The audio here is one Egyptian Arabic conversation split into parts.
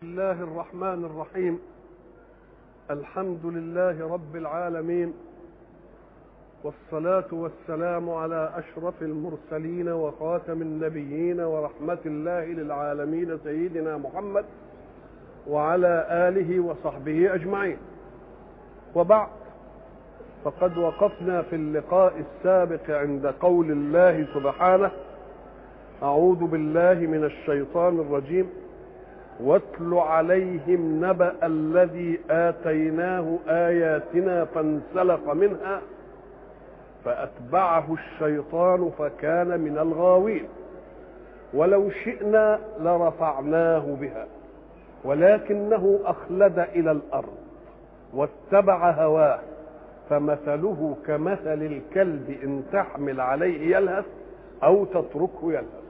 الله الرحمن الرحيم الحمد لله رب العالمين والصلاة والسلام على أشرف المرسلين وخاتم النبيين ورحمة الله للعالمين سيدنا محمد وعلى آله وصحبه أجمعين وبعد فقد وقفنا في اللقاء السابق عند قول الله سبحانه أعوذ بالله من الشيطان الرجيم واتل عليهم نبأ الذي آتيناه آياتنا فانسلخ منها فأتبعه الشيطان فكان من الغاوين ولو شئنا لرفعناه بها ولكنه أخلد إلى الأرض واتبع هواه فمثله كمثل الكلب إن تحمل عليه يلهث أو تتركه يلهث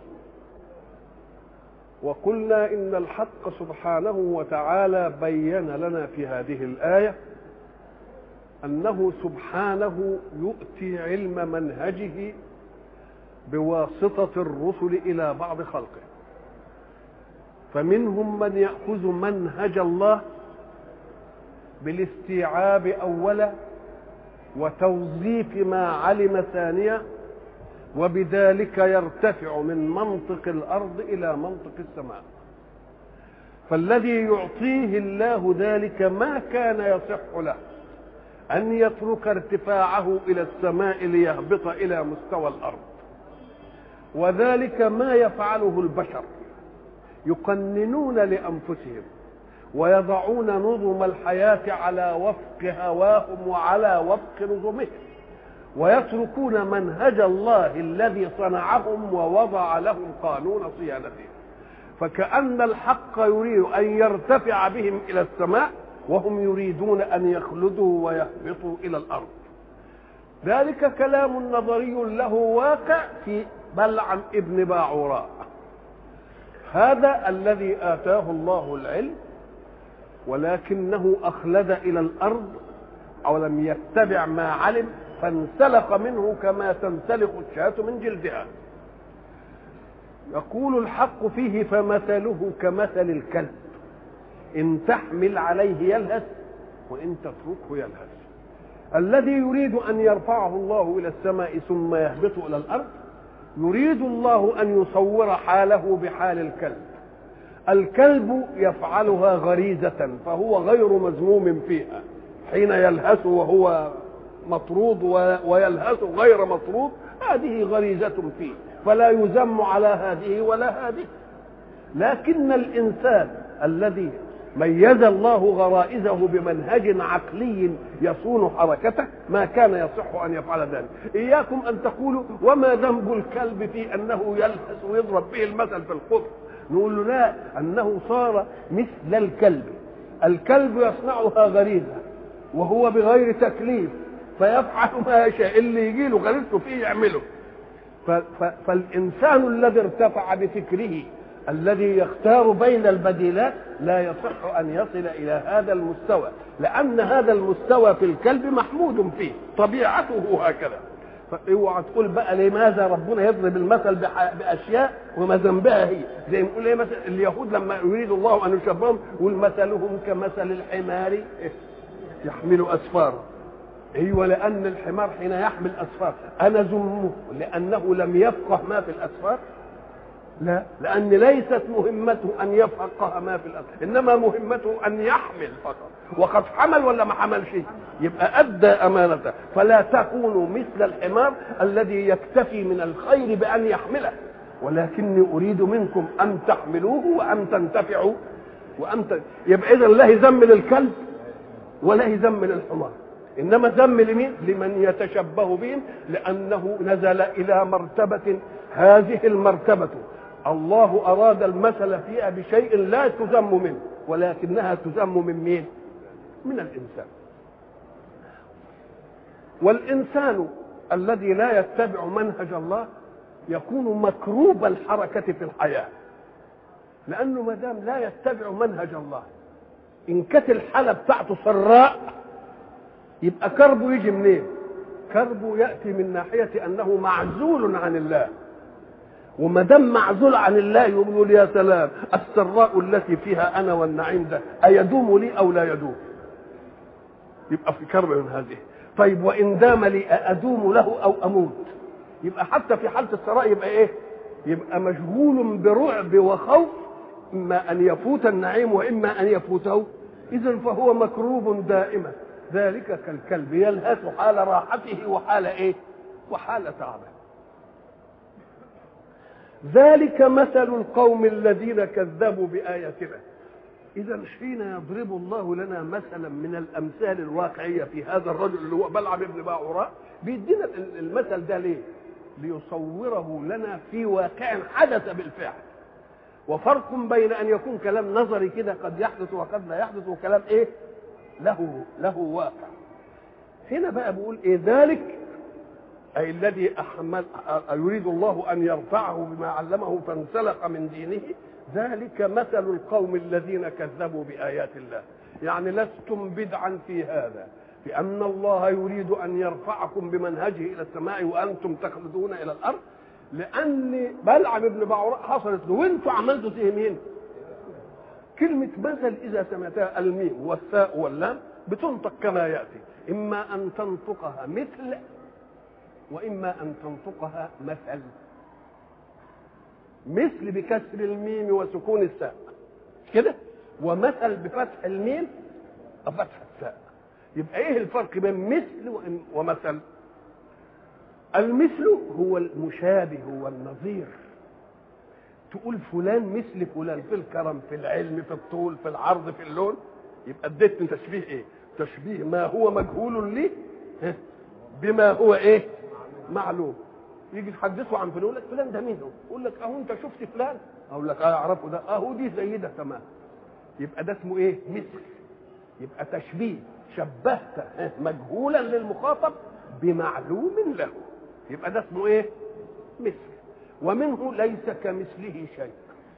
وقلنا إن الحق سبحانه وتعالى بين لنا في هذه الآية أنه سبحانه يؤتي علم منهجه بواسطة الرسل إلى بعض خلقه فمنهم من يأخذ منهج الله بالاستيعاب أولا وتوظيف ما علم ثانيا وبذلك يرتفع من منطق الارض الى منطق السماء فالذي يعطيه الله ذلك ما كان يصح له ان يترك ارتفاعه الى السماء ليهبط الى مستوى الارض وذلك ما يفعله البشر يقننون لانفسهم ويضعون نظم الحياه على وفق هواهم وعلى وفق نظمهم ويتركون منهج الله الذي صنعهم ووضع لهم قانون صيانته فكأن الحق يريد أن يرتفع بهم إلى السماء وهم يريدون أن يخلدوا ويهبطوا إلى الأرض ذلك كلام نظري له واقع في بلعم ابن باعوراء هذا الذي آتاه الله العلم ولكنه أخلد إلى الأرض أو لم يتبع ما علم فانسلخ منه كما تنسلخ الشاة من جلدها يقول الحق فيه فمثله كمثل الكلب إن تحمل عليه يلهث وإن تتركه يلهث الذي يريد أن يرفعه الله إلى السماء ثم يهبط إلى الأرض يريد الله أن يصور حاله بحال الكلب الكلب يفعلها غريزة فهو غير مذموم فيها حين يلهث وهو مطرود ويلهث غير مطرود هذه غريزة فيه فلا يذم على هذه ولا هذه لكن الإنسان الذي ميز الله غرائزه بمنهج عقلي يصون حركته ما كان يصح ان يفعل ذلك اياكم ان تقولوا وما ذنب الكلب في انه يلهث ويضرب به المثل في القطر نقول له لا انه صار مثل الكلب الكلب يصنعها غريزه وهو بغير تكليف فيفعل ما يشاء اللي يجي له غريزته فيه يعمله فالانسان الذي ارتفع بفكره الذي يختار بين البديلات لا يصح ان يصل الى هذا المستوى لان هذا المستوى في الكلب محمود فيه طبيعته هكذا اوعى تقول بقى لماذا ربنا يضرب المثل باشياء وما ذنبها هي زي ما يقول ايه مثلا اليهود لما يريد الله ان يشبههم يقول مثلهم كمثل الحمار يحمل اسفارا ايوه لان الحمار حين يحمل اسفار انا ذمه لانه لم يفقه ما في الاسفار لا لان ليست مهمته ان يفقه ما في الاسفار انما مهمته ان يحمل فقط وقد حمل ولا ما حملش يبقى ادى امانته فلا تكونوا مثل الحمار الذي يكتفي من الخير بان يحمله ولكني اريد منكم ان تحملوه وان تنتفعوا وان ت... يبقى اذا لا ذم للكلب ولا ذم للحمار انما ذم لمين لمن يتشبه بهم لانه نزل الى مرتبه هذه المرتبه الله اراد المثل فيها بشيء لا تذم منه ولكنها تذم من مين من الانسان والانسان الذي لا يتبع منهج الله يكون مكروب الحركه في الحياه لانه ما دام لا يتبع منهج الله ان كانت الحاله بتاعته سراء يبقى كربه يجي منين كربه ياتي من ناحيه انه معزول عن الله وما دام معزول عن الله يقول يا سلام السراء التي فيها انا والنعيم ده ايدوم لي او لا يدوم يبقى في كرب من هذه طيب وان دام لي ادوم له او اموت يبقى حتى في حاله الثراء يبقى ايه يبقى مشغول برعب وخوف اما ان يفوت النعيم واما ان يفوته اذا فهو مكروب دائما ذلك كالكلب يلهث حال راحته وحال ايه وحال تعبه ذلك مثل القوم الذين كذبوا بآياتنا إذا حين يضرب الله لنا مثلا من الأمثال الواقعية في هذا الرجل اللي هو بلعم بن باعوراء بيدينا المثل ده ليه؟ ليصوره لنا في واقع حدث بالفعل وفرق بين أن يكون كلام نظري كده قد يحدث وقد لا يحدث وكلام إيه؟ له له واقع هنا بقى بيقول إيه ذلك أي الذي أحمل يريد الله أن يرفعه بما علمه فانسلق من دينه ذلك مثل القوم الذين كذبوا بآيات الله يعني لستم بدعا في هذا لأن الله يريد أن يرفعكم بمنهجه إلى السماء وأنتم تخلدون إلى الأرض لأن بلعم بن بعوراء حصلت له وأنتم عملتوا فيه مين؟ كلمة مثل إذا سمعتها الميم والثاء واللام بتنطق كما يأتي إما أن تنطقها مثل واما ان تنطقها مثل مثل بكسر الميم وسكون الساء كده ومثل بفتح الميم وفتح الساء يبقى ايه الفرق بين مثل ومثل المثل هو المشابه هو النظير تقول فلان مثل فلان في الكرم في العلم في الطول في العرض في اللون يبقى اديت تشبيه ايه تشبيه ما هو مجهول لي بما هو ايه معلوم يجي يحدثوا عن فلان يقول لك فلان ده مين هو؟ يقول لك اهو انت شفت فلان اقول لك اه اعرفه ده اهو دي زي ده تمام يبقى ده اسمه ايه مثل يبقى تشبيه شبهت مجهولا للمخاطب بمعلوم له يبقى ده اسمه ايه مثل ومنه ليس كمثله شيء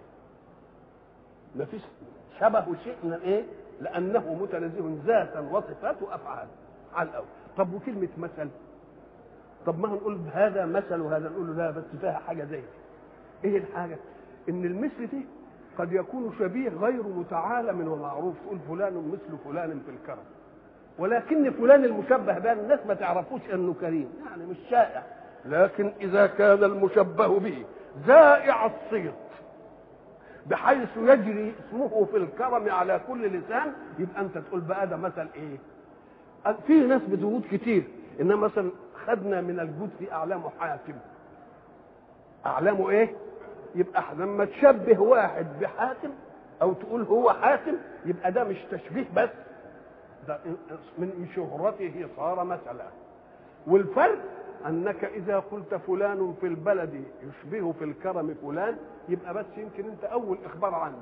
ما فيش شبه شيء من ايه لانه متنزه ذاتا وصفات وافعال على الاول طب وكلمه مثل طب ما هنقول هذا مثل وهذا نقول له لا بس فيها حاجه زي دي ايه الحاجه ان المثل دي قد يكون شبيه غير متعالم ومعروف تقول فلان مثل فلان في الكرم ولكن فلان المشبه به الناس ما تعرفوش انه كريم يعني مش شائع لكن اذا كان المشبه به زائع الصيت بحيث يجري اسمه في الكرم على كل لسان يبقى انت تقول بقى ده مثل ايه في ناس بتوجود كتير انما مثلا خدنا من الجود في اعلامه حاتم اعلامه ايه يبقى لما تشبه واحد بحاتم او تقول هو حاتم يبقى ده مش تشبيه بس ده من شهرته صار مثلا والفرق انك اذا قلت فلان في البلد يشبه في الكرم فلان يبقى بس يمكن انت اول اخبار عنه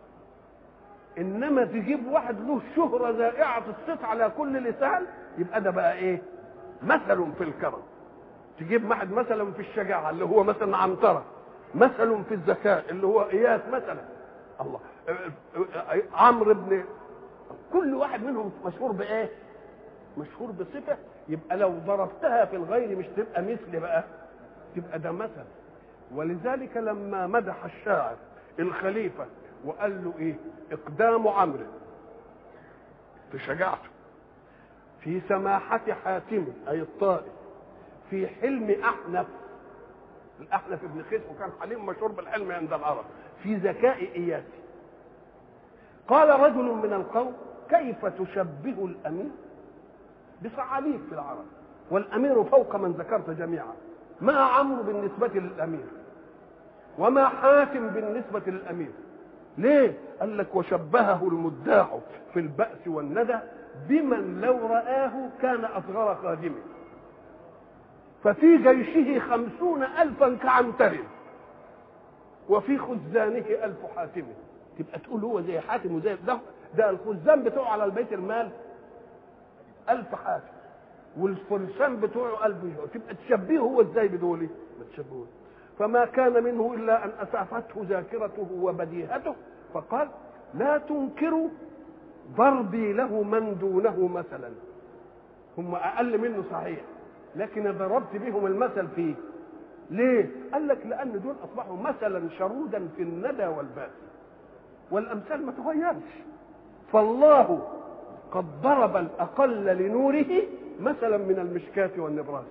انما تجيب واحد له شهره ذائعه الصيت على كل لسان يبقى ده بقى ايه مثل في الكرم تجيب واحد مثلا في الشجاعه اللي هو مثلا عنتره مثل في الذكاء اللي هو اياس مثلا الله عمرو بن كل واحد منهم مشهور بايه مشهور بصفه يبقى لو ضربتها في الغير مش تبقى مثل بقى تبقى ده مثل ولذلك لما مدح الشاعر الخليفه وقال له ايه اقدام عمرو في شجاعته في سماحة حاتم أي الطائف في حلم أحنف الأحنف ابن خيس وكان حليم مشهور بالحلم عند العرب في ذكاء إياسي قال رجل من القوم كيف تشبه الأمير بصعاليك في العرب والأمير فوق من ذكرت جميعا ما عمرو بالنسبة للأمير وما حاتم بالنسبة للأمير ليه؟ قال لك وشبهه المداح في البأس والندى بمن لو رآه كان أصغر خادمه ففي جيشه خمسون ألفا كعنتر وفي خزانه ألف حاتم تبقى تقول هو زي حاتم وزي ده ده الخزان بتوعه على البيت المال ألف حاتم والفرسان بتوعه ألف تبقى تشبهه هو ازاي بدولي ما تشبهوش فما كان منه إلا أن أسعفته ذاكرته وبديهته فقال لا تنكروا ضربي له من دونه مثلا هم اقل منه صحيح لكن ضربت بهم المثل فيه ليه قال لك لان دول اصبحوا مثلا شرودا في الندى والباس والامثال ما تغيرش فالله قد ضرب الاقل لنوره مثلا من المشكاة والنبراس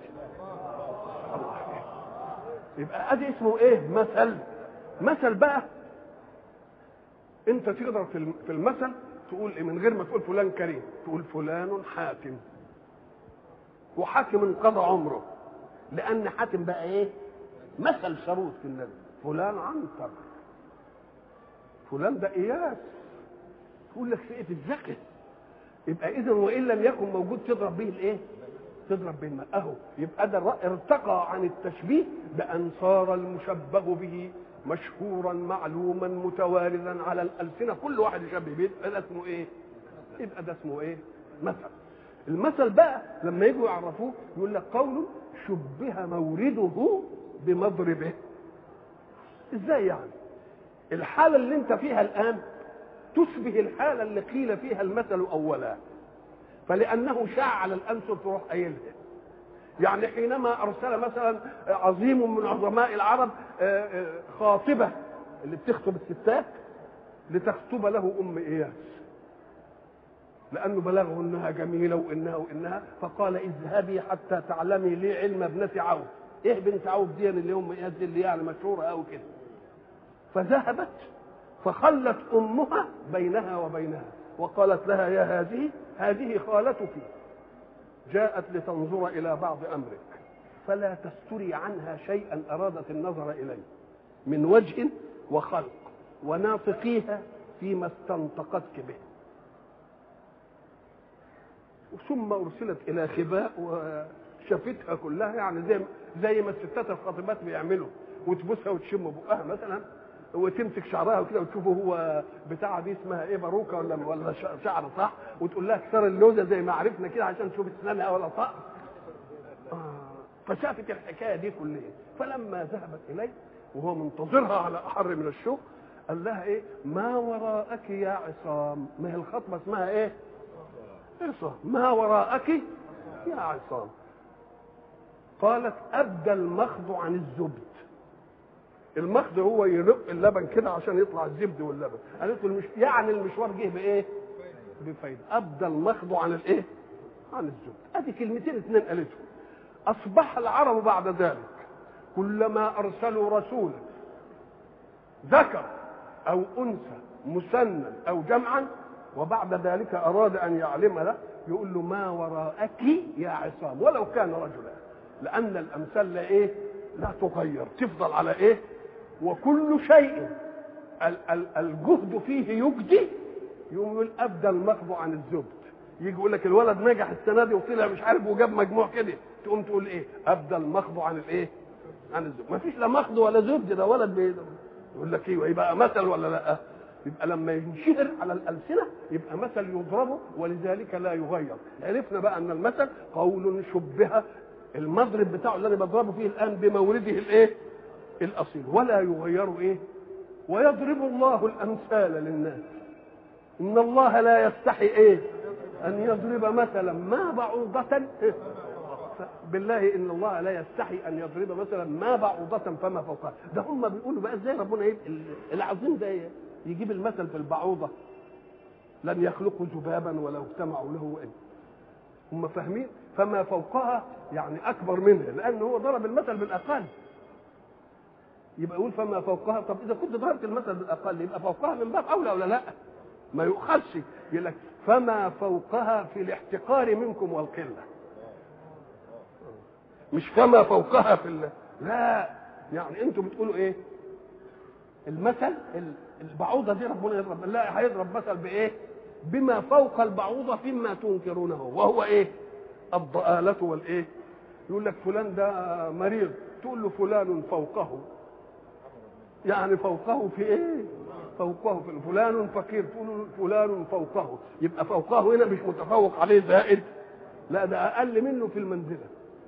يبقى ادي اسمه ايه مثل مثل بقى انت تقدر في المثل تقول إيه من غير ما تقول فلان كريم تقول فلان حاتم وحاتم انقضى عمره لان حاتم بقى ايه مثل شروط في النبي فلان عنتر فلان ده اياس تقول لك فئه الذكي يبقى اذا وان لم يكن موجود تضرب به الايه تضرب به الماء اهو يبقى ده ارتقى عن التشبيه بان صار المشبه به مشهورا معلوما متواردا على الالسنه كل واحد يشبه به يبقى ده اسمه ايه يبقى ده اسمه ايه مثل المثل بقى لما يجوا يعرفوه يقول لك قول شبه مورده بمضربه ازاي يعني الحاله اللي انت فيها الان تشبه الحاله اللي قيل فيها المثل اولا فلانه شاع على الانسب تروح قايلها يعني حينما ارسل مثلا عظيم من عظماء العرب خاطبه اللي بتخطب الستات لتخطب له ام اياس لانه بلغه انها جميله وانها وانها فقال اذهبي حتى تعلمي لي علم ابنه عوف ايه بنت عوف دي اللي ام اياس دي اللي يعني مشهوره قوي كده فذهبت فخلت امها بينها وبينها وقالت لها يا هذه هذه خالتك جاءت لتنظر الى بعض امرك فلا تستري عنها شيئا ارادت النظر اليه من وجه وخلق وناطقيها فيما استنطقتك به ثم ارسلت الى خباء وشافتها كلها يعني زي زي ما الستات الخاطبات بيعملوا وتبوسها وتشم بقها مثلا وتمسك شعرها وكده وتشوفه هو بتاع دي اسمها ايه باروكه ولا ولا شعر صح وتقول لها اكسر اللوزه زي ما عرفنا كده عشان تشوف اسنانها ولا طق آه. فشافت الحكايه دي كلها فلما ذهبت اليه وهو منتظرها على احر من الشوق قال لها ايه ما وراءك يا عصام ما هي الخطبه اسمها ايه عصام ما وراءك يا عصام قالت ابدى المخض عن الزبد المخض هو يرق اللبن كده عشان يطلع الزبد واللبن قالت له المش... يعني المشوار جه بايه بفايده ابدى المخض عن الايه عن الزبد ادي كلمتين اثنين قالتهم اصبح العرب بعد ذلك كلما ارسلوا رسولا ذكر او انثى مثنى او جمعا وبعد ذلك اراد ان يعلم له يقول له ما وراءك يا عصام ولو كان رجلا لان الامثال لا ايه لا تغير تفضل على ايه وكل شيء الجهد فيه يجدي يقوم يقول ابدى المخض عن الزبد يجي يقول لك الولد نجح السنه دي وطلع مش عارف وجاب مجموع كده تقوم تقول ايه ابدى المخض عن الايه عن الزبد ما فيش لا مخض ولا زبد ده ولد بي يقول لك ايه يبقى مثل ولا لا يبقى لما ينشهر على الالسنه يبقى مثل يضربه ولذلك لا يغير عرفنا بقى ان المثل قول شبه المضرب بتاعه اللي انا بضربه فيه الان بمورده الايه الاصيل ولا يغير ايه ويضرب الله الامثال للناس ان الله لا يستحي ايه ان يضرب مثلا ما بعوضة إيه؟ بالله ان الله لا يستحي ان يضرب مثلا ما بعوضة فما فوقها ده هم بيقولوا بقى ازاي ربنا ايه العظيم ده يجيب المثل في البعوضة لن يخلقوا ذبابا ولو اجتمعوا له إيه؟ هم فاهمين فما فوقها يعني اكبر منها لان هو ضرب المثل بالاقل يبقى يقول فما فوقها طب اذا كنت ضربت المثل بالاقل يبقى فوقها من باب اولى ولا لا ما يؤخذش يقول لك فما فوقها في الاحتقار منكم والقله مش فما فوقها في ال... لا يعني انتوا بتقولوا ايه المثل البعوضه دي ربنا يضرب لا هيضرب مثل بايه بما فوق البعوضه فيما تنكرونه وهو ايه الضآلة والايه يقول لك فلان ده مريض تقول له فلان فوقه يعني فوقه في ايه فوقه في فلان فقير تقول له فلان فوقه يبقى فوقه هنا مش متفوق عليه زائد لا ده اقل منه في المنزله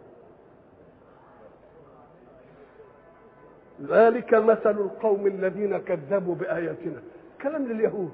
ذلك مثل القوم الذين كذبوا باياتنا كلام لليهود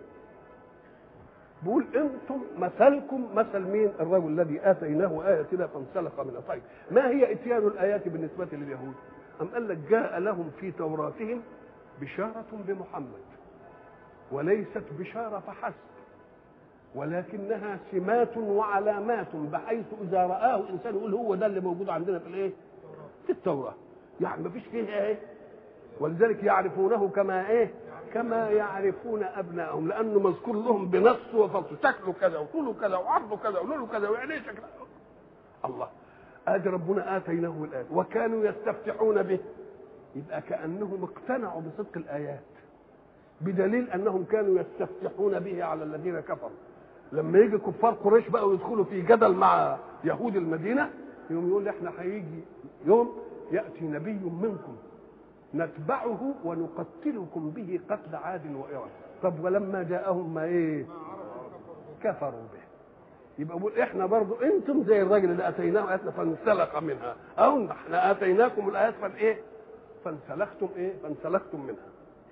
بيقول انتم مثلكم مثل مين الرجل الذي اتيناه اياتنا فانسلخ منها طيب ما هي اتيان الايات بالنسبه لليهود أم قال لك جاء لهم في توراتهم بشارة بمحمد وليست بشارة فحسب ولكنها سمات وعلامات بحيث إذا رآه إنسان يقول هو ده اللي موجود عندنا في الإيه؟ في التوراة يعني ما فيش فيها إيه؟ ولذلك يعرفونه كما إيه؟ كما يعرفون أبنائهم لأنه مذكور لهم بنص وفصل شكله كذا وطوله كذا وعرضه كذا ولونه كذا وعينيه شكله الله ادي ربنا اتيناه الايه وكانوا يستفتحون به يبقى كانهم اقتنعوا بصدق الايات بدليل انهم كانوا يستفتحون به على الذين كفروا لما يجي كفار قريش بقوا يدخلوا في جدل مع يهود المدينه يوم يقول احنا هيجي يوم ياتي نبي منكم نتبعه ونقتلكم به قتل عاد وإرم طب ولما جاءهم ما ايه كفروا به يبقى بقول احنا برضو انتم زي الراجل اللي اتيناه اياتنا فانسلخ منها او احنا اتيناكم الايات فان ايه فانسلختم ايه فانسلختم منها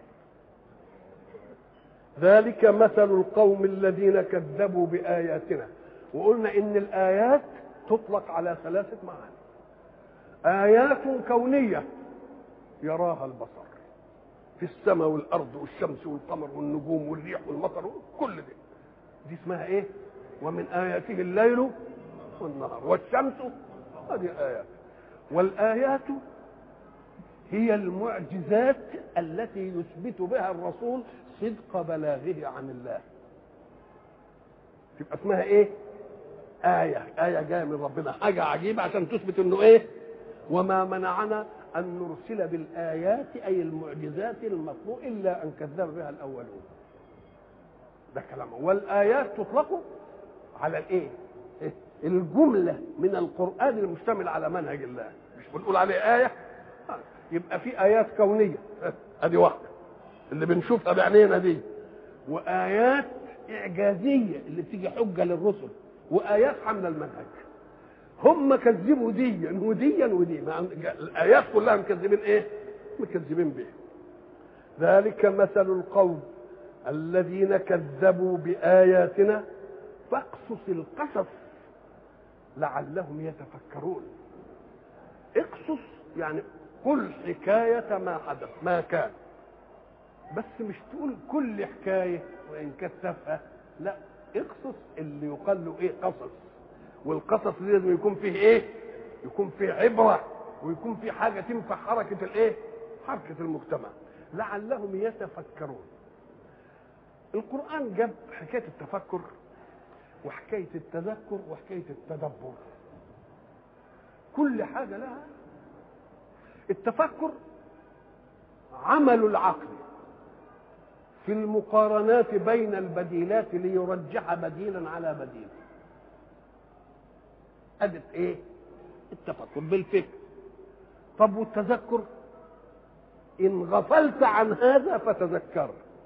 ذلك مثل القوم الذين كذبوا باياتنا وقلنا ان الايات تطلق على ثلاثه معاني ايات كونيه يراها البصر في السماء والارض والشمس والقمر والنجوم والريح والمطر كل ده دي اسمها ايه ومن اياته الليل والنهار والشمس هذه ايات والايات هي المعجزات التي يثبت بها الرسول صدق بلاغه عن الله تبقى اسمها ايه آية آية جاية من ربنا حاجة عجيبة عشان تثبت انه ايه وما منعنا أن نرسل بالآيات أي المعجزات المطلوب إلا أن كذب بها الأولون ده كلامه والآيات تطلق على الإيه؟ الجملة من القرآن المشتمل على منهج الله مش بنقول عليه آية يبقى في آيات كونية أدي واحدة اللي بنشوفها بعينينا دي وآيات إعجازية اللي بتيجي حجة للرسل وآيات حمل المنهج هم كذبوا ديا وديا ودي مع الايات كلها مكذبين ايه مكذبين به ذلك مثل القوم الذين كذبوا باياتنا فاقصص القصص لعلهم يتفكرون اقصص يعني قل حكاية ما حدث ما كان بس مش تقول كل حكاية وإن كثفها لا اقصص اللي يقال له ايه قصص والقصص دي لازم يكون فيه ايه يكون فيه عبره ويكون فيه حاجه تنفع حركه الايه حركه المجتمع لعلهم يتفكرون القران جاب حكايه التفكر وحكايه التذكر وحكايه التدبر كل حاجه لها التفكر عمل العقل في المقارنات بين البديلات ليرجح بديلا على بديل ادت ايه التفكر بالفكر طب والتذكر ان غفلت عن هذا فتذكر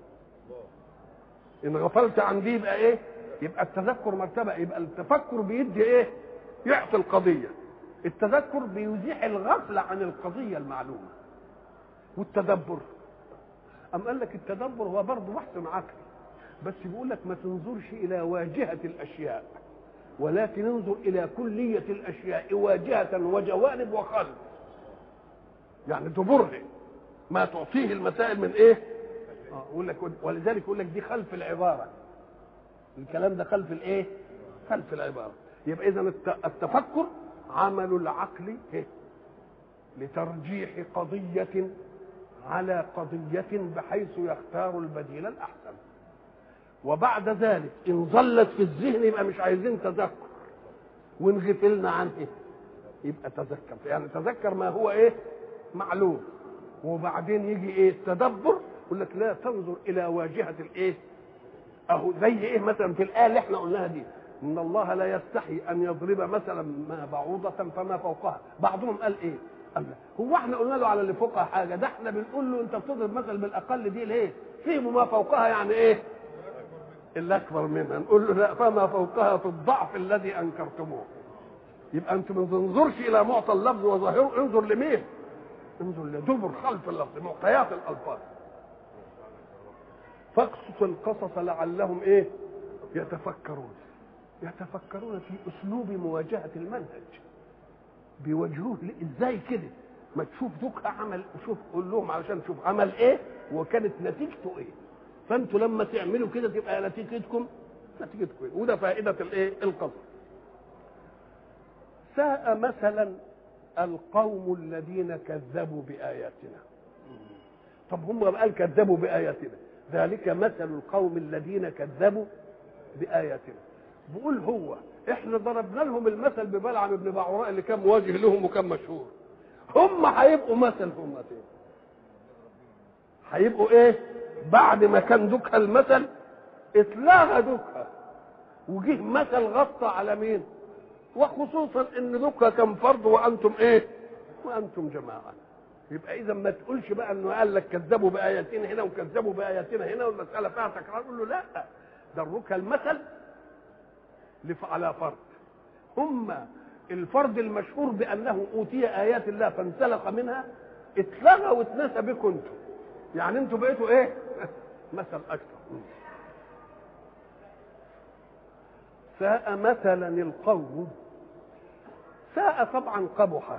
ان غفلت عن دي يبقى ايه يبقى التذكر مرتبه يبقى التفكر بيدي ايه يعطي القضيه التذكر بيزيح الغفله عن القضيه المعلومه والتدبر أم قال لك التدبر هو برضه بحث عقلي بس بيقول لك ما تنظرش إلى واجهة الأشياء ولكن انظر الى كليه الاشياء واجهه وجوانب وخلف يعني دبره ما تعطيه المسائل من ايه اه يقول لك ولذلك يقول لك دي خلف العباره الكلام ده خلف الايه خلف العباره يبقى اذا التفكر عمل العقل إيه؟ لترجيح قضيه على قضيه بحيث يختار البديل الاحسن وبعد ذلك ان ظلت في الذهن يبقى مش عايزين تذكر وان غفلنا عنه يبقى تذكر يعني تذكر ما هو ايه معلوم وبعدين يجي ايه التدبر يقول لك لا تنظر الى واجهه الايه اهو زي ايه مثلا في الايه اللي احنا قلناها دي ان الله لا يستحي ان يضرب مثلا ما بعوضه فما فوقها بعضهم قال ايه قال هو احنا قلنا له على اللي فوقها حاجه ده احنا بنقول له انت بتضرب مثل بالاقل دي ليه فهموا ما فوقها يعني ايه اللي اكبر منها نقول له لا فما فوقها في الضعف الذي انكرتموه يبقى انت ما تنظرش الى معطى اللفظ وظاهره انظر لمين انظر لدبر خلف اللفظ معطيات الالفاظ فاقصص القصص لعلهم ايه يتفكرون يتفكرون في اسلوب مواجهه المنهج بيواجهوه ازاي كده ما تشوف دوكها عمل شوف قول لهم علشان تشوف عمل ايه وكانت نتيجته ايه فانتوا لما تعملوا كده تبقى نتيجتكم نتيجتكم إيه؟ وده فائده الايه القصر ساء مثلا القوم الذين كذبوا باياتنا طب هم قال كذبوا باياتنا ذلك مثل القوم الذين كذبوا باياتنا بقول هو احنا ضربنا لهم المثل ببلعم بن بعوراء اللي كان مواجه لهم وكان مشهور هم هيبقوا مثل هم تاني هيبقوا ايه بعد ما كان دوكها المثل اتلغى دوكها وجه مثل غطى على مين وخصوصا ان دوكها كان فرض وانتم ايه وانتم جماعه يبقى اذا ما تقولش بقى انه قال لك كذبوا باياتنا هنا وكذبوا باياتنا هنا والمساله فيها تكرار قول له لا دروك المثل لف- على فرض هم الفرد المشهور بانه اوتي ايات الله فانسلخ منها اتلغى واتنسى بكم انتم يعني انتم بقيتوا ايه مثل اكثر ساء مثلا القوم ساء طبعا قبح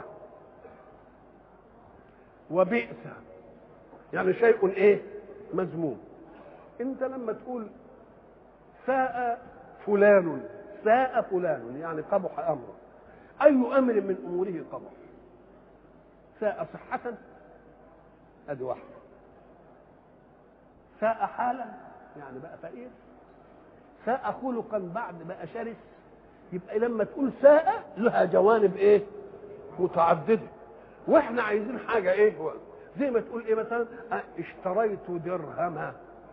وبئس يعني شيء ايه مذموم انت لما تقول ساء فلان ساء فلان يعني قبح امره اي امر من اموره قبح ساء صحة ادي واحدة ساء حالا يعني بقى فقير ساء خلقا بعد بقى شرس يبقى لما تقول ساء لها جوانب ايه متعدده واحنا عايزين حاجه ايه هو زي ما تقول ايه مثلا اه اشتريت درهما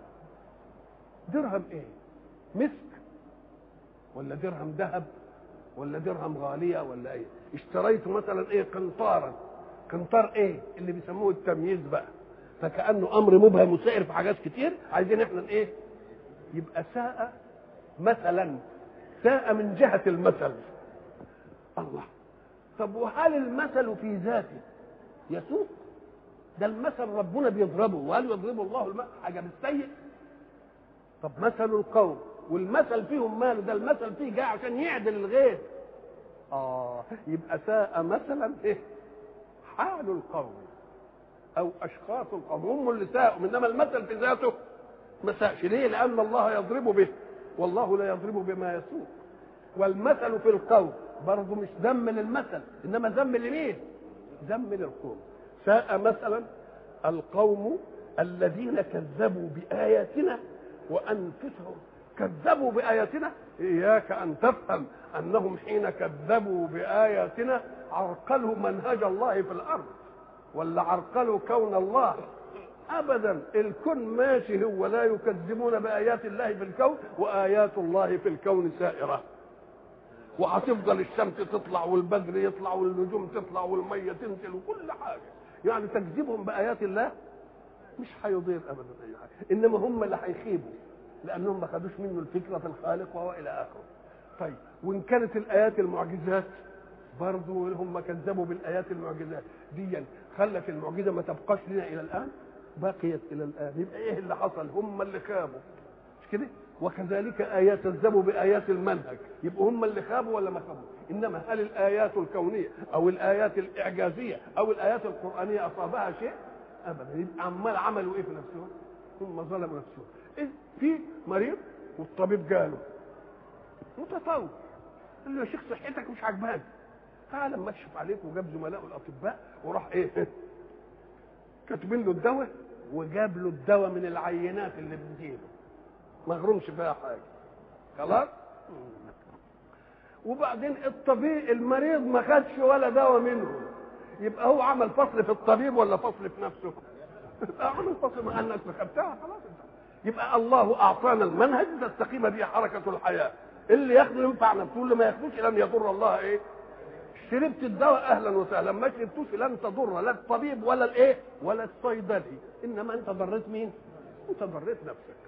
درهم ايه مسك ولا درهم ذهب ولا درهم غاليه ولا ايه اشتريت مثلا ايه قنطارا قنطار ايه اللي بيسموه التمييز بقى فكانه امر مبهم وسائر في حاجات كتير عايزين احنا ايه يبقى ساء مثلا ساء من جهه المثل الله طب وهل المثل في ذاته يسوق ده المثل ربنا بيضربه وهل يضرب الله المثل حاجه بالسيء طب مثل القوم والمثل فيهم ماله ده المثل فيه جاي عشان يعدل الغير اه يبقى ساء مثلا ايه حال القوم او اشخاص القوم هم اللي ساءوا انما المثل في ذاته ما ساءش ليه لان الله يضرب به والله لا يضرب بما يسوء والمثل في القوم برضه مش ذم للمثل انما ذم لمين ذم للقوم ساء مثلا القوم الذين كذبوا باياتنا وانفسهم كذبوا باياتنا اياك ان تفهم انهم حين كذبوا باياتنا عرقلوا منهج الله في الارض ولا عرقلوا كون الله ابدا الكون ماشي هو لا يكذبون بايات الله في الكون وايات الله في الكون سائره وهتفضل الشمس تطلع والبدر يطلع والنجوم تطلع والميه تنزل وكل حاجه يعني تكذيبهم بايات الله مش هيضير ابدا اي حاجه انما هم اللي هيخيبوا لانهم ما خدوش منه الفكره في الخالق وهو الى اخره طيب وان كانت الايات المعجزات برضه هم كذبوا بالايات المعجزات دي خلت المعجزه ما تبقاش لنا الى الان بقيت الى الان يبقى ايه اللي حصل هم اللي خابوا مش كده وكذلك ايات كذبوا بايات المنهج يبقوا هم اللي خابوا ولا ما خابوا انما هل الايات الكونيه او الايات الاعجازيه او الايات القرانيه اصابها شيء ابدا يبقى عمال عملوا ايه في نفسهم هم ظلموا نفسهم إيه؟ في مريض والطبيب جاله متطور قال له يا شيخ صحتك مش عجباني تعال اما اكشف عليك وجاب زملائه الاطباء وراح ايه كاتبين له الدواء وجاب له الدواء من العينات اللي بتجيله ما غرمش فيها حاجه خلاص وبعدين الطبيب المريض ما خدش ولا دواء منهم يبقى هو عمل فصل في الطبيب ولا فصل في نفسه عمل فصل مع انك خدتها خلاص يبقى الله اعطانا المنهج تستقيم به حركه الحياه اللي ياخده ينفع نفسه واللي ما ياخدوش لن يضر الله ايه شربت الدواء اهلا وسهلا ما شربتوش لن تضر لا الطبيب ولا الايه ولا الصيدلي انما انت ضريت مين انت ضريت نفسك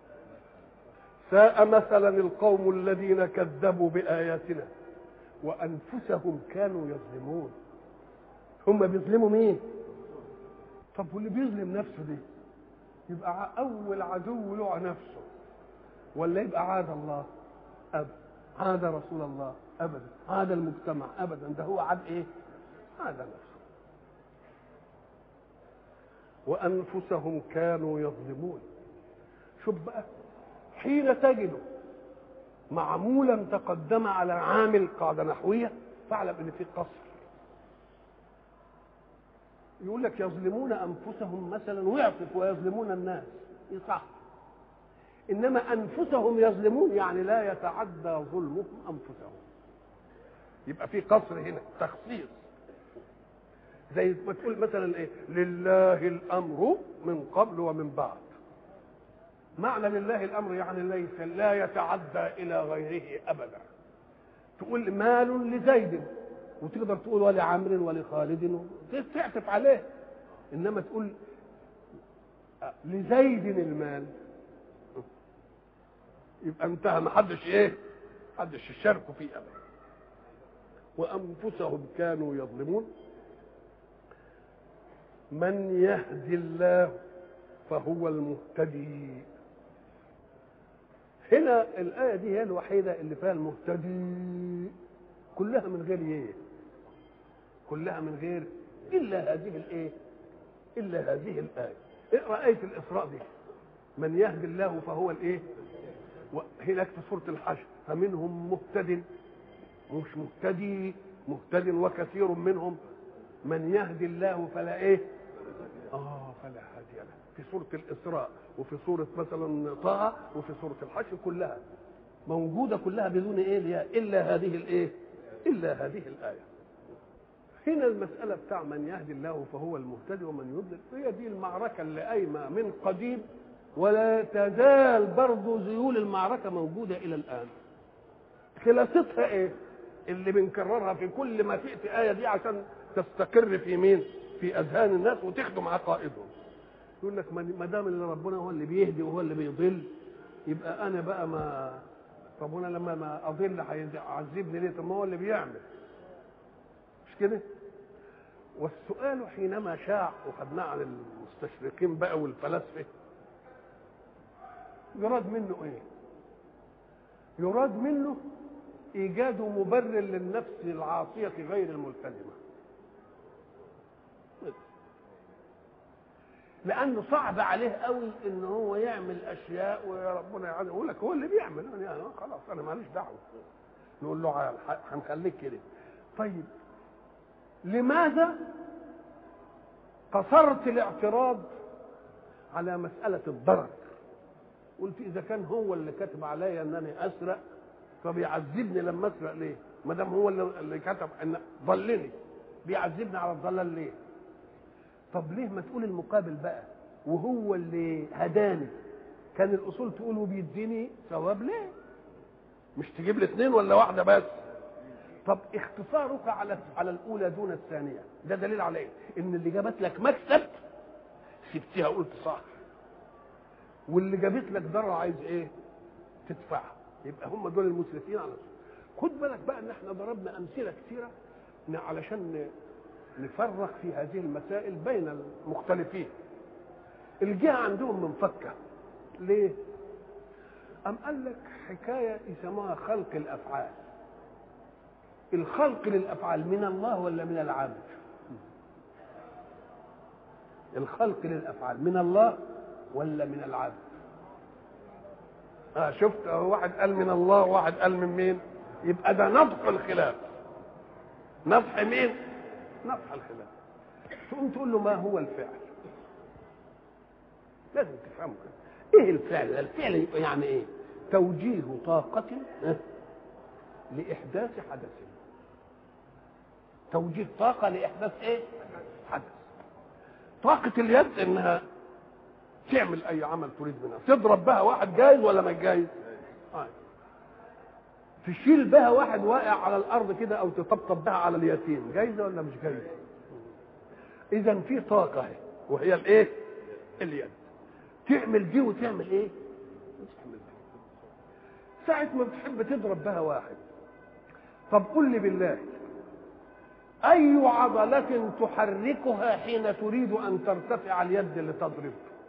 ساء مثلا القوم الذين كذبوا باياتنا وانفسهم كانوا يظلمون هم بيظلموا مين طب واللي بيظلم نفسه دي يبقى اول عدو له نفسه ولا يبقى عاد الله ابدا عاد رسول الله ابدا عاد المجتمع ابدا ده هو عاد ايه عاد نفسه وأنفسهم كانوا يظلمون شوف بقى حين تجد معمولا تقدم على عامل قاعدة نحوية فاعلم ان في قصر يقول لك يظلمون انفسهم مثلا ويعطف ويظلمون الناس صح انما انفسهم يظلمون يعني لا يتعدى ظلمهم انفسهم يبقى في قصر هنا تخصيص زي ما تقول مثلا ايه لله الامر من قبل ومن بعد معنى لله الامر يعني ليس لا يتعدى الى غيره ابدا تقول مال لزيد وتقدر تقول ولعمر ولخالد تعطف عليه انما تقول لزيد المال يبقى انتهى ما حدش ايه حدش يشاركوا فيه ابدا وانفسهم كانوا يظلمون من يهدي الله فهو المهتدي هنا الآية دي هي الوحيدة اللي فيها المهتدي كلها من غير ايه كلها من غير إلا هذه الإيه إلا هذه الآية اقرأ آية الإسراء دي من يهدي الله فهو الإيه هناك في سورة الحشر فمنهم مهتد مش مهتدي مهتد وكثير منهم من يهدي الله فلا ايه اه فلا هادي له في سورة الإسراء وفي سورة مثلا طه وفي سورة الحشر كلها موجودة كلها بدون ايه إلا هذه الايه إلا هذه الآية هنا المسألة بتاع من يهدي الله فهو المهتدي ومن يضلل هي دي المعركة اللي قايمة من قديم ولا تزال برضه ذيول المعركة موجودة إلى الآن خلاصتها إيه؟ اللي بنكررها في كل ما تأتي آية دي عشان تستقر في مين؟ في أذهان الناس وتخدم عقائدهم يقول لك ما دام اللي ربنا هو اللي بيهدي وهو اللي بيضل يبقى أنا بقى ما ربنا لما ما أضل هيعذبني ليه؟ طب ما هو اللي بيعمل مش كده؟ والسؤال حينما شاع وخدناه عن المستشرقين بقى والفلاسفه يراد منه ايه يراد منه ايجاد مبرر للنفس العاصيه غير الملتزمه لانه صعب عليه قوي ان هو يعمل اشياء ويا ربنا يعني يقول لك هو اللي بيعمل يعني خلاص انا ماليش دعوه نقول له هنخليك كده طيب لماذا قصرت الاعتراض على مساله الضرر قلت اذا كان هو اللي كاتب عليا انني اسرق فبيعذبني لما اسرق ليه ما دام هو اللي كتب ان ضلني بيعذبني على الضلال ليه طب ليه ما تقول المقابل بقى وهو اللي هداني كان الاصول تقول وبيديني ثواب ليه مش تجيب لي اثنين ولا واحده بس طب اختصارك على على الاولى دون الثانيه ده دليل على ايه ان اللي جابت لك مكسب سبتيها قلت صح واللي جابت لك ضرر عايز ايه تدفعها يبقى هم دول المسرفين على خد بالك بقى ان احنا ضربنا امثله كثيره علشان نفرق في هذه المسائل بين المختلفين الجهه عندهم منفكه ليه أم قال لك حكاية يسموها خلق الأفعال الخلق للأفعال من الله ولا من العبد الخلق للأفعال من الله ولا من العبد اه شفت واحد قال من الله وواحد قال من مين يبقى ده نضح الخلاف نضح مين نضح الخلاف تقوم تقول له ما هو الفعل لازم تفهمه كده ايه الفعل الفعل يبقى يعني ايه توجيه طاقة لإحداث حدث توجيه طاقة لإحداث إيه؟ حدث طاقة اليد إنها تعمل أي عمل تريد منها تضرب بها واحد جايز ولا مش جايز؟ آه. تشيل بها واحد واقع على الأرض كده أو تطبطب بها على اليتيم جايزة ولا مش جايزة؟ إذا في طاقة وهي الإيه؟ اليد تعمل دي وتعمل إيه؟ تعمل دي ساعة ما بتحب تضرب بها واحد طب قل لي بالله أي عضلة تحركها حين تريد أن ترتفع اليد لتضرب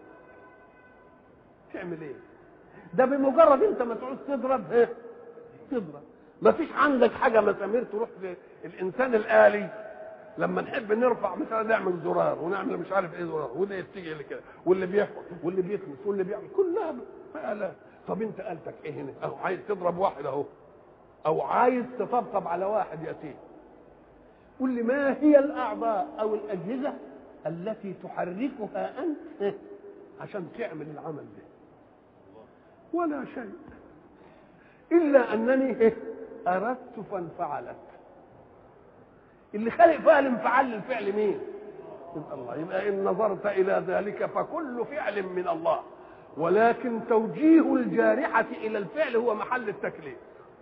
تعمل إيه ده بمجرد أنت ما تعوز تضرب إيه؟ تضرب ما فيش عندك حاجة مسامير تروح الإنسان الآلي لما نحب نرفع مثلا نعمل زرار ونعمل مش عارف ايه زرار وده يتجه لكده واللي بيحفظ واللي بيكنس واللي بيعمل كلها آلات طب انت قالتك ايه هنا اهو عايز تضرب واحد اهو او عايز تطبطب على واحد يتيم قل لي ما هي الاعضاء او الاجهزه التي تحركها انت عشان تعمل العمل ده ولا شيء الا انني اردت فانفعلت اللي خلق فيها الانفعال للفعل مين يبقى الله يبقى ان نظرت الى ذلك فكل فعل من الله ولكن توجيه الجارحه الى الفعل هو محل التكليف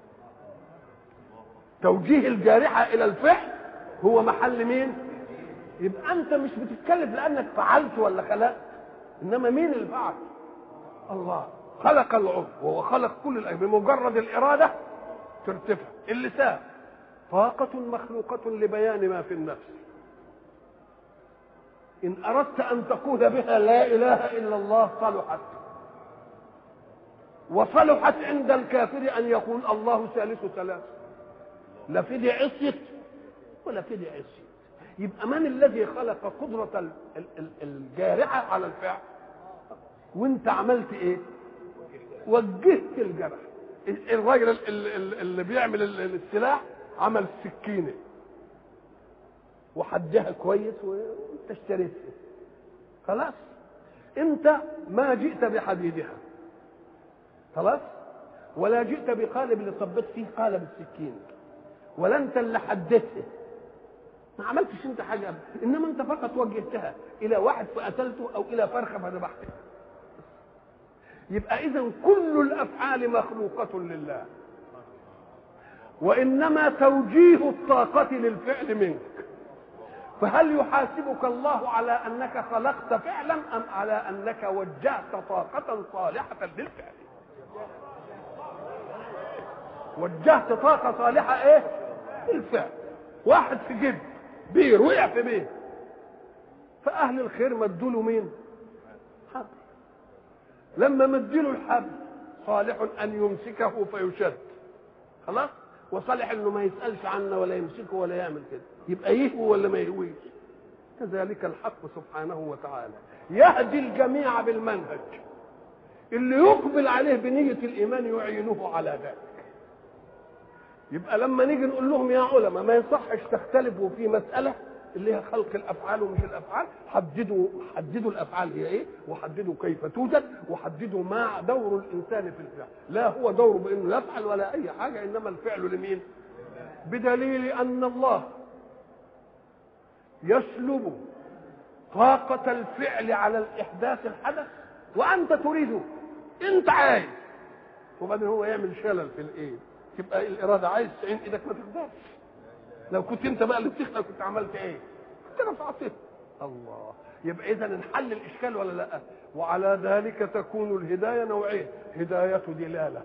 توجيه الجارحه الى الفعل هو محل مين يبقى انت مش بتتكلف لانك فعلت ولا خلقت انما مين اللي فعل الله خلق العضو وهو خلق كل الأجزاء بمجرد الإرادة ترتفع اللسان طاقة مخلوقة لبيان ما في النفس إن أردت أن تقول بها لا إله إلا الله صلحت وصلحت عند الكافر أن يقول الله ثالث ثلاث لا في دي عصيت ولا في دي عصيت يبقى من الذي خلق قدرة الجارحة على الفعل وانت عملت ايه وجهت الجرح الراجل اللي بيعمل السلاح عمل سكينه وحدها كويس وانت اشتريتها خلاص انت ما جئت بحديدها خلاص ولا جئت بقالب اللي صبت فيه قالب السكين ولا انت اللي حددتها ما عملتش انت حاجه انما انت فقط وجهتها الى واحد فقتلته او الى فرخه فذبحتها يبقى اذا كل الافعال مخلوقه لله وانما توجيه الطاقه للفعل منك فهل يحاسبك الله على انك خلقت فعلا ام على انك وجهت طاقه صالحه للفعل وجهت طاقه صالحه ايه للفعل واحد في جب بير وقع في بير فاهل الخير مدوا له مين حبل لما مديله الحبل صالح ان يمسكه فيشد خلاص وصالح انه ما يسالش عنه ولا يمسكه ولا يعمل كده يبقى يهوي ولا ما يهويش كذلك الحق سبحانه وتعالى يهدي الجميع بالمنهج اللي يقبل عليه بنية الإيمان يعينه على ذلك يبقى لما نيجي نقول لهم يا علماء ما يصحش تختلفوا في مسألة اللي هي خلق الافعال ومش الافعال حددوا حددوا الافعال هي ايه وحددوا كيف توجد وحددوا ما دور الانسان في الفعل لا هو دوره بانه يفعل ولا اي حاجه انما الفعل لمين بدليل ان الله يسلب طاقة الفعل على الإحداث الحدث وأنت تريده أنت عايز وبعدين هو يعمل شلل في الإيد تبقى الإرادة عايز تعين إيدك ما تقدرش لو كنت انت بقى اللي بتخلق كنت عملت ايه كنت رفعته الله يبقى اذا انحل الاشكال ولا لا وعلى ذلك تكون الهدايه نوعين هدايه دلاله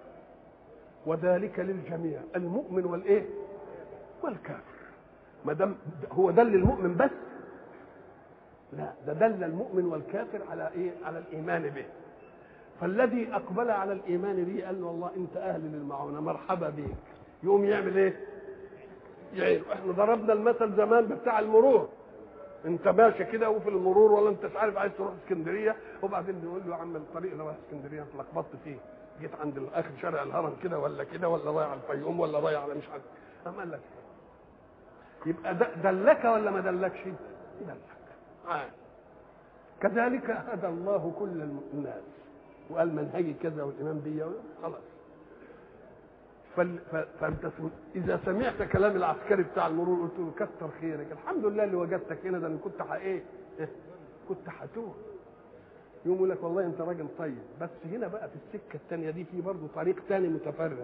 وذلك للجميع المؤمن والايه والكافر ما دام هو دل المؤمن بس لا ده دل المؤمن والكافر على ايه على الايمان به فالذي اقبل على الايمان به قال له والله انت اهل للمعونه مرحبا بك يقوم يعمل ايه يعني احنا ضربنا المثل زمان بتاع المرور انت ماشي كده وفي المرور ولا انت مش عارف عايز تروح اسكندريه وبعدين نقول له يا عم الطريق اللي رايح اسكندريه اتلخبطت فيه جيت عند اخر شارع الهرم كده ولا كده ولا رايح على الفيوم ولا رايح على مش عارف قام قال لك يبقى دلك ولا ما دلكش؟ دلك عاد كذلك هدى الله كل الناس وقال منهجي كذا والامام بيا خلاص فانت اذا سمعت كلام العسكري بتاع المرور قلت له كتر خيرك الحمد لله اللي وجدتك هنا ده انا كنت ايه كنت هتوه يقوم يقول لك والله انت راجل طيب بس هنا بقى في السكه الثانيه دي في برضه طريق ثاني متفرع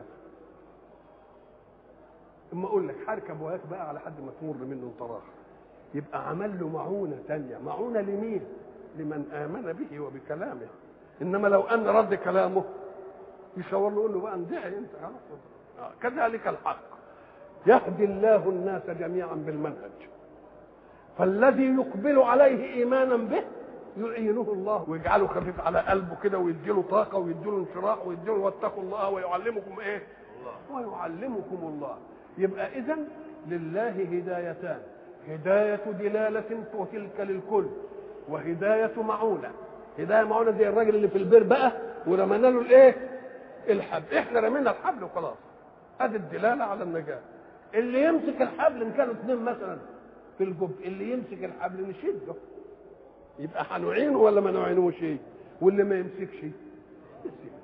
اما اقول لك هركب وهاك بقى على حد ما تمر منه انطراح يبقى عمل له معونه ثانيه معونه لمين لمن امن به وبكلامه انما لو ان رد كلامه يشاور له يقول له بقى اندعي انت خلاص كذلك الحق يهدي الله الناس جميعا بالمنهج فالذي يقبل عليه ايمانا به يعينه الله ويجعله خفيف على قلبه كده ويديله طاقه ويديله انشراح ويديله واتقوا الله ويعلمكم ايه؟ ويعلمكم الله يبقى اذا لله هدايتان هداية دلالة وتلك للكل وهداية معونة هداية معونة زي الراجل اللي في البير بقى ورمينا له الايه الحبل احنا رمينا الحبل وخلاص ادي الدلالة على النجاة اللي يمسك الحبل ان كانوا اثنين مثلا في الجب اللي يمسك الحبل نشده يبقى هنعينه ولا ما نعينوش واللي ما يمسكش يسيبه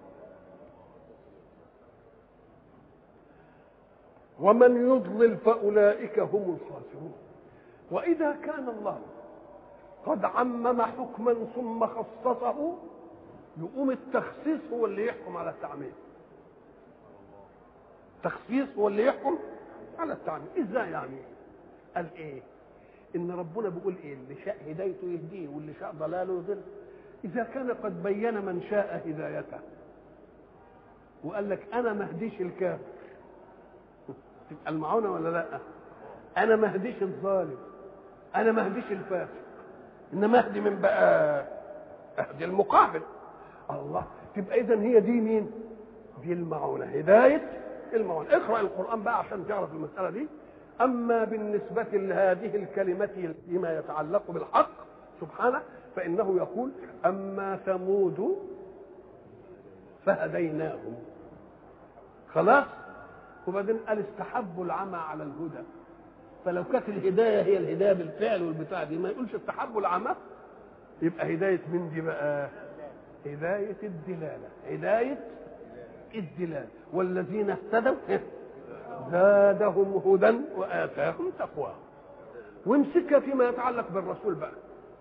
ومن يضلل فأولئك هم الخاسرون وإذا كان الله قد عمم حكما ثم خصصه يقوم التخصيص هو اللي يحكم على التعميم التخصيص هو اللي يحكم على التعميم ازاي يعني قال ايه ان ربنا بيقول ايه اللي شاء هدايته يهديه واللي شاء ضلاله يضل اذا كان قد بين من شاء هدايته وقال لك انا ما اهديش الكافر تبقى المعونه ولا لا انا ما اهديش الظالم انا ما اهديش الفاسق انما اهدي من بقى اهدي المقابل الله تبقى اذا هي دي مين دي المعونه هدايه المعونه اقرا القران بقى عشان تعرف المساله دي اما بالنسبه لهذه الكلمه فيما يتعلق بالحق سبحانه فانه يقول اما ثمود فهديناهم خلاص وبعدين قال استحبوا العمى على الهدى فلو كانت الهدايه هي الهدايه بالفعل والبتاع دي ما يقولش استحبوا العمى يبقى هدايه من دي بقى هدايه الدلاله هدايه الدلاله والذين اهتدوا زادهم هدى واتاهم تقوى وامسكها فيما يتعلق بالرسول بقى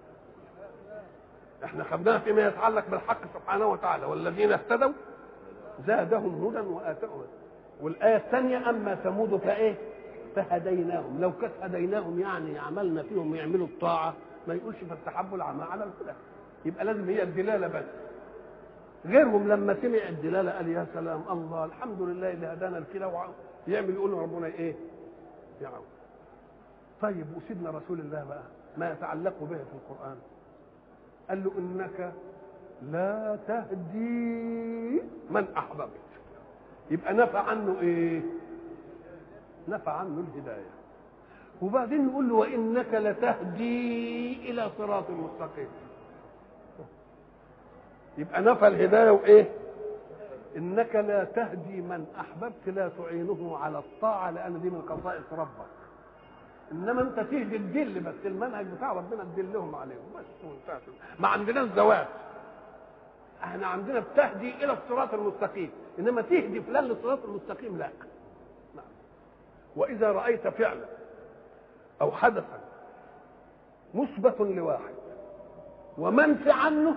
احنا خدناها فيما يتعلق بالحق سبحانه وتعالى والذين اهتدوا زادهم هدى واتاهم والايه الثانيه اما ثمود فايه فهديناهم لو كانت هديناهم يعني عملنا فيهم يعملوا الطاعه ما يقولش فاستحبوا العمى على الهدى يبقى لازم هي الدلاله بس غيرهم لما سمع الدلاله قال يا سلام الله الحمد لله اللي هدانا لكده يعمل يقول ربنا ايه يعود طيب وسيدنا رسول الله بقى ما يتعلق به في القران قال له انك لا تهدي من احببت يبقى نفى عنه ايه نفى عنه الهدايه وبعدين يقول له وانك لتهدي الى صراط مستقيم يبقى نفى الهدايه وايه انك لا تهدي من احببت لا تعينه على الطاعه لان دي من خصائص ربك انما انت تهدي الدل بس المنهج بتاع ربنا تدلهم عليهم بس وانتهت ما عندناش زواج احنا عندنا بتهدي الى الصراط المستقيم انما تهدي فلان للصراط المستقيم لا نعم. واذا رايت فعلا او حدثا مثبت لواحد ومنفي عنه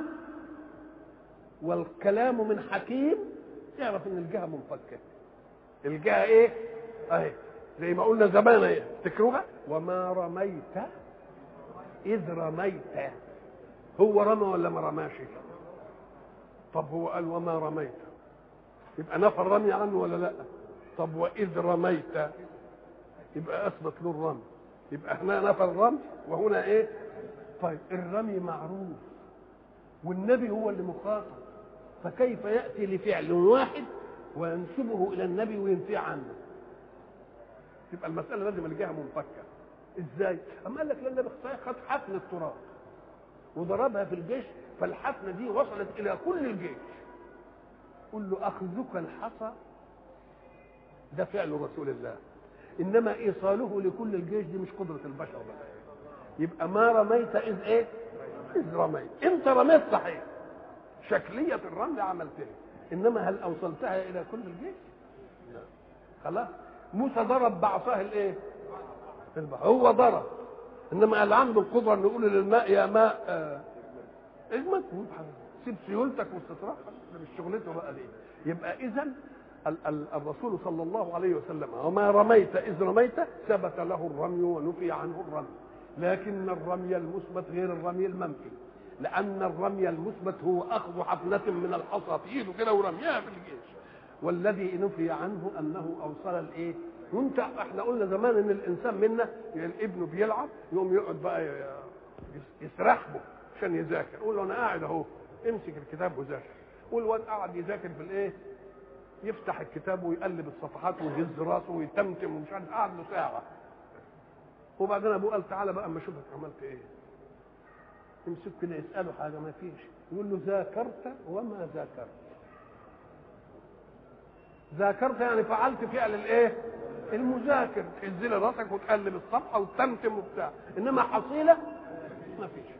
والكلام من حكيم يعرف ان الجهه منفكه الجهه ايه اهي زي ما قلنا زمان ايه تفتكروها وما رميت اذ رميت هو رمى ولا ما رماش طب هو قال وما رميت يبقى نفى الرمي عنه ولا لا طب واذ رميت يبقى اثبت له الرمي يبقى هنا نفى الرمي وهنا ايه طيب الرمي معروف والنبي هو اللي مخاطب فكيف ياتي لفعل واحد وينسبه الى النبي وينفي عنه تبقى المساله لازم الجهه منفكه ازاي اما قال لك لان النبي خد حفن التراب وضربها في الجيش فالحفنه دي وصلت الى كل الجيش قل له اخذك الحصى ده فعل رسول الله انما ايصاله لكل الجيش دي مش قدره البشر بقى يبقى ما رميت اذ ايه اذ رميت انت رميت صحيح شكليه الرمل عملتها انما هل اوصلتها الى كل الجيش لا خلاص موسى ضرب بعصاه الايه البحر هو ضرب انما قال عنده القدره انه يقول للماء يا ماء آه اجمد سيب سيولتك واستطراح ده مش شغلته بقى دي يبقى اذا الرسول صلى الله عليه وسلم وما رميت اذ رميت ثبت له الرمي ونفي عنه الرمي لكن الرمي المثبت غير الرمي المنفي لان الرمي المثبت هو اخذ حفنه من الحصى في ايده كده ورميها في الجيش والذي نفي عنه انه اوصل الايه وانت احنا قلنا زمان ان الانسان منا يعني ابنه بيلعب يقوم يقعد بقى يسرحبه عشان يذاكر يقول له انا قاعد اهو امسك الكتاب وذاكر والواد قاعد يذاكر في الايه يفتح الكتاب ويقلب الصفحات ويهز راسه ويتمتم ومش عارف قاعد له ساعه وبعدين ابوه قال تعالى بقى اما اشوفك عملت ايه يمسك كده يساله حاجه ما فيش يقول له ذاكرت وما ذاكرت ذاكرت يعني فعلت فعل الايه المذاكر تنزل راسك وتقلب الصفحه وتتمتم وبتاع انما حصيله ما فيش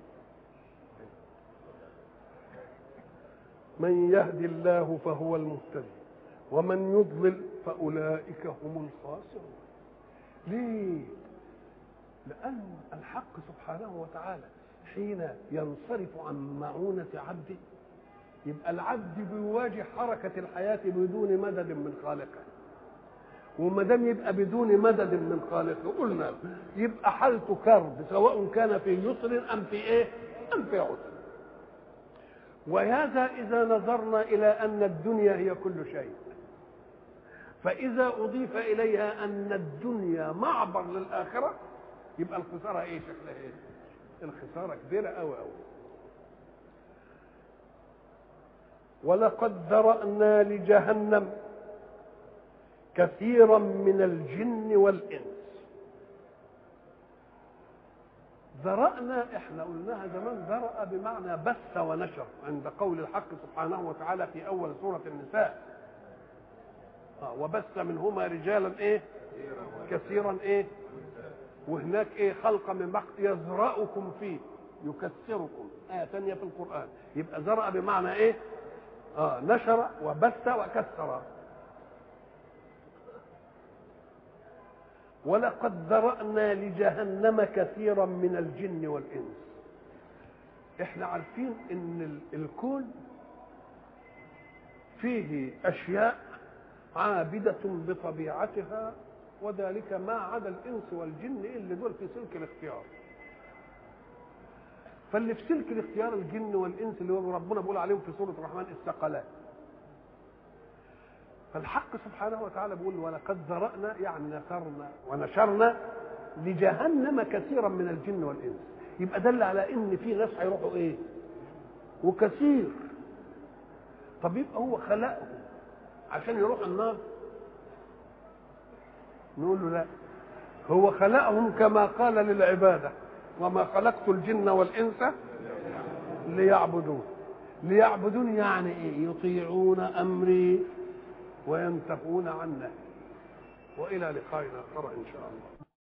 من يهدي الله فهو المهتدي ومن يضلل فاولئك هم الخاسرون ليه لان الحق سبحانه وتعالى حين ينصرف عن معونه عبده يبقى العبد بيواجه حركه الحياه بدون مدد من خالقه وما دام يبقى بدون مدد من خالقه قلنا يبقى حالته كرب سواء كان في يسر ام في ايه ام في عسر وهذا اذا نظرنا الى ان الدنيا هي كل شيء فاذا اضيف اليها ان الدنيا معبر للاخره يبقى الخساره ايه شكلها ايه الخساره كبيره قوي قوي ولقد ذرانا لجهنم كثيرا من الجن والانس ذرأنا احنا قلناها زمان ذرأ بمعنى بث ونشر عند قول الحق سبحانه وتعالى في اول سورة النساء آه وبث منهما رجالا ايه كثيرا ايه وهناك ايه خلق من بعض يزرأكم فيه يكسركم آية ثانية في القرآن يبقى ذرأ بمعنى ايه آه نشر وبث وكسر ولقد ذرأنا لجهنم كثيرا من الجن والإنس احنا عارفين ان الكون فيه اشياء عابدة بطبيعتها وذلك ما عدا الانس والجن اللي دول في سلك الاختيار فاللي في سلك الاختيار الجن والانس اللي هو ربنا بيقول عليهم في سوره الرحمن الثقلات فالحق سبحانه وتعالى بيقول ولقد ذرأنا يعني نثرنا ونشرنا لجهنم كثيرا من الجن والانس يبقى دل على ان في ناس هيروحوا ايه وكثير طب يبقى هو خلقهم عشان يروحوا النار نقول له لا هو خلقهم كما قال للعباده وما خلقت الجن والانس ليعبدون ليعبدون يعني ايه يطيعون امري وينتهون عن نهي والى لقائنا اخر ان شاء الله